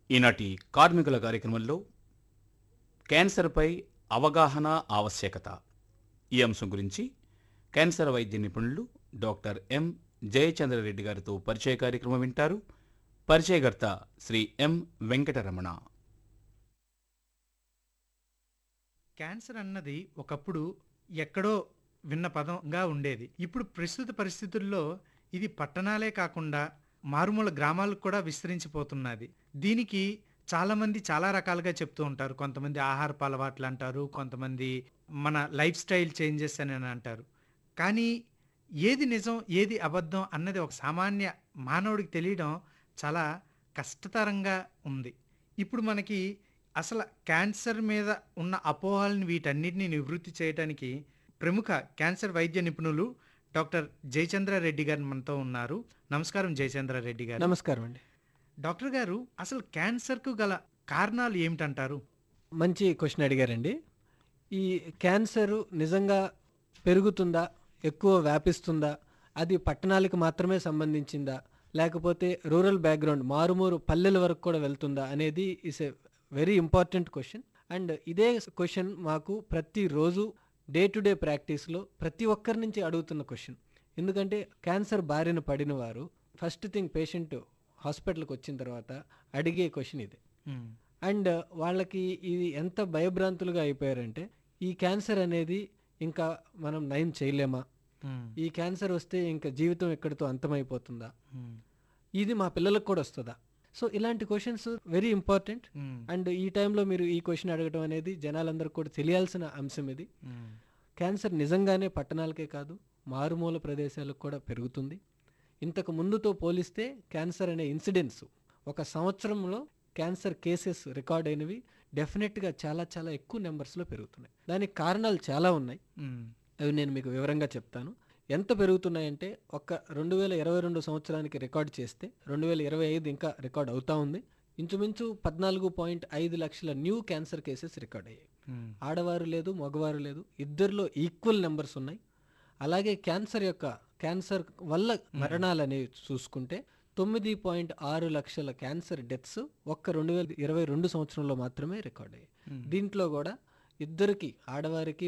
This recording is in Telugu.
ఈనాటి కార్మికుల కార్యక్రమంలో క్యాన్సర్పై అవగాహన ఆవశ్యకత ఈ అంశం గురించి క్యాన్సర్ వైద్య నిపుణులు డాక్టర్ ఎం జయచంద్రరెడ్డి గారితో పరిచయ కార్యక్రమం వింటారు పరిచయకర్త శ్రీ ఎం వెంకటరమణ క్యాన్సర్ అన్నది ఒకప్పుడు ఎక్కడో విన్న పదంగా ఉండేది ఇప్పుడు ప్రస్తుత పరిస్థితుల్లో ఇది పట్టణాలే కాకుండా మారుమూల గ్రామాలకు కూడా విస్తరించిపోతున్నది దీనికి చాలామంది చాలా రకాలుగా చెప్తూ ఉంటారు కొంతమంది ఆహారపు అలవాట్లు అంటారు కొంతమంది మన లైఫ్ స్టైల్ చేంజెస్ అని అని అంటారు కానీ ఏది నిజం ఏది అబద్ధం అన్నది ఒక సామాన్య మానవుడికి తెలియడం చాలా కష్టతరంగా ఉంది ఇప్పుడు మనకి అసలు క్యాన్సర్ మీద ఉన్న అపోహలను వీటన్నిటిని నివృత్తి చేయడానికి ప్రముఖ క్యాన్సర్ వైద్య నిపుణులు డాక్టర్ జయచంద్ర రెడ్డి గారు మనతో ఉన్నారు నమస్కారం జయచంద్ర రెడ్డి గారు నమస్కారం అండి డాక్టర్ గారు అసలు క్యాన్సర్కు గల కారణాలు ఏమిటంటారు మంచి క్వశ్చన్ అడిగారండి ఈ క్యాన్సర్ నిజంగా పెరుగుతుందా ఎక్కువ వ్యాపిస్తుందా అది పట్టణాలకు మాత్రమే సంబంధించిందా లేకపోతే రూరల్ బ్యాక్గ్రౌండ్ మారుమూరు పల్లెల వరకు కూడా వెళ్తుందా అనేది is a very important question and ఇదే క్వశ్చన్ మాకు ప్రతిరోజు డే టు డే ప్రాక్టీస్లో ప్రతి ఒక్కరి నుంచి అడుగుతున్న క్వశ్చన్ ఎందుకంటే క్యాన్సర్ బారిన పడిన వారు ఫస్ట్ థింగ్ పేషెంట్ హాస్పిటల్కి వచ్చిన తర్వాత అడిగే క్వశ్చన్ ఇది అండ్ వాళ్ళకి ఇది ఎంత భయభ్రాంతులుగా అయిపోయారంటే ఈ క్యాన్సర్ అనేది ఇంకా మనం నయం చేయలేమా ఈ క్యాన్సర్ వస్తే ఇంకా జీవితం ఎక్కడితో అంతమైపోతుందా ఇది మా పిల్లలకు కూడా వస్తుందా సో ఇలాంటి క్వశ్చన్స్ వెరీ ఇంపార్టెంట్ అండ్ ఈ టైంలో మీరు ఈ క్వశ్చన్ అడగడం అనేది జనాలందరికీ కూడా తెలియాల్సిన అంశం ఇది క్యాన్సర్ నిజంగానే పట్టణాలకే కాదు మారుమూల ప్రదేశాలకు కూడా పెరుగుతుంది ఇంతకు ముందుతో పోలిస్తే క్యాన్సర్ అనే ఇన్సిడెంట్స్ ఒక సంవత్సరంలో క్యాన్సర్ కేసెస్ రికార్డ్ అయినవి డెఫినెట్గా చాలా చాలా ఎక్కువ నెంబర్స్లో పెరుగుతున్నాయి దానికి కారణాలు చాలా ఉన్నాయి అవి నేను మీకు వివరంగా చెప్తాను ఎంత పెరుగుతున్నాయంటే ఒక రెండు వేల ఇరవై రెండు సంవత్సరానికి రికార్డ్ చేస్తే రెండు వేల ఇరవై ఐదు ఇంకా రికార్డ్ అవుతా ఉంది ఇంచుమించు పద్నాలుగు పాయింట్ ఐదు లక్షల న్యూ క్యాన్సర్ కేసెస్ రికార్డ్ అయ్యాయి ఆడవారు లేదు మగవారు లేదు ఇద్దరిలో ఈక్వల్ నెంబర్స్ ఉన్నాయి అలాగే క్యాన్సర్ యొక్క క్యాన్సర్ వల్ల మరణాలు అనేవి చూసుకుంటే తొమ్మిది పాయింట్ ఆరు లక్షల క్యాన్సర్ డెత్స్ ఒక్క రెండు వేల ఇరవై రెండు సంవత్సరంలో మాత్రమే రికార్డ్ అయ్యాయి దీంట్లో కూడా ఇద్దరికి ఆడవారికి